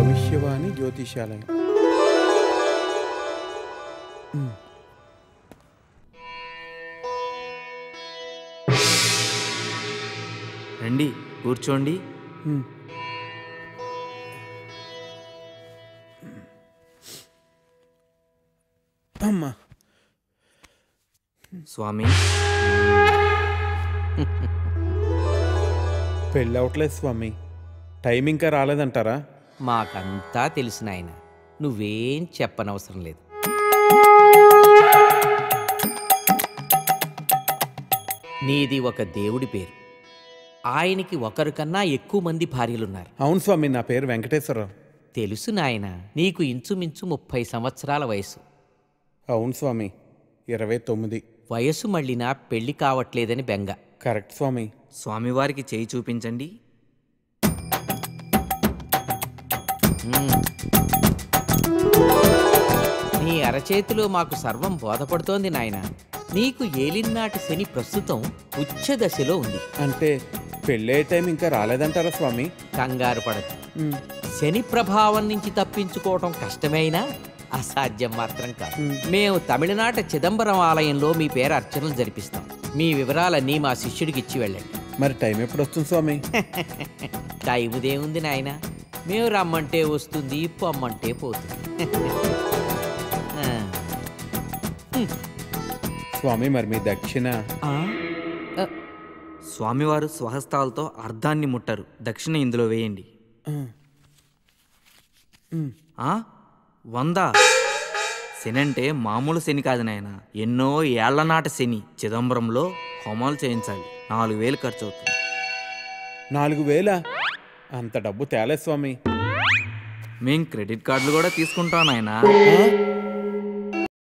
భవిష్యవాణి జ్యోతిషాలయం ఉమ్. రండి కూర్చోండి ఉమ్. అమ్మా స్వామి పెళ్ళి అవట్లేదు స్వామి టైం ఇంకా రాలేదంటారా మాకంతా తెలిసిన ఆయన నువ్వేం చెప్పనవసరం లేదు నీది ఒక దేవుడి పేరు ఆయనకి ఒకరు కన్నా ఎక్కువ మంది భార్యలున్నారు అవును స్వామి నా పేరు వెంకటేశ్వరరావు తెలుసు నాయన నీకు ఇంచుమించు ముప్పై సంవత్సరాల వయసు అవును స్వామి ఇరవై తొమ్మిది వయసు మళ్ళినా పెళ్లి కావట్లేదని బెంగ కరెక్ట్ స్వామి స్వామివారికి చేయి చూపించండి మ్మ్. నీ అరచేతిలో మాకు సర్వం బోధపడుతోంది నాయన నీకు ఏలినాటి శని ప్రస్తుతం ఉచ్చ దశలో ఉంది అంటే పెళ్ళే టైం ఇంకా రాలేదంటారా స్వామి కంగారు పడదు ఉమ్. శని ప్రభావం నుంచి తప్పించుకోవటం కష్టమైనా అసాధ్యం మాత్రం కాదు మేము తమిళనాట చిదంబరం ఆలయంలో మీ పేరు అర్చనలు జరిపిస్తాం మీ వివరాలన్నీ మా శిష్యుడికి ఇచ్చి వెళ్ళండి మరి టైం ఎప్పుడు వస్తుంది స్వామి టైముదేముంది నాయన మేము రమ్మంటే వస్తుంది పొమ్మంటే పోతుంది ఆ. స్వామి మరి మీ దక్షిణ ఆ? ఆ, స్వామివారు స్వహస్తాలతో అర్ధాన్ని ముట్టరు దక్షిణ ఇందులో వేయండి ఆ. ఉమ్. ఆ వంద శని అంటే మామూలు శని కాదు నాయన ఎన్నో ఏళ్ల నాటి శని చిదంబరంలో హోమాలు చేయించాలి నాలుగు వేలు ఖర్చు అవుతుంది నాలుగు వేల అంత డబ్బు తేలే స్వామి మేం క్రెడిట్ కార్డులు కూడా తీసుకుంటాం నాయన ఆ?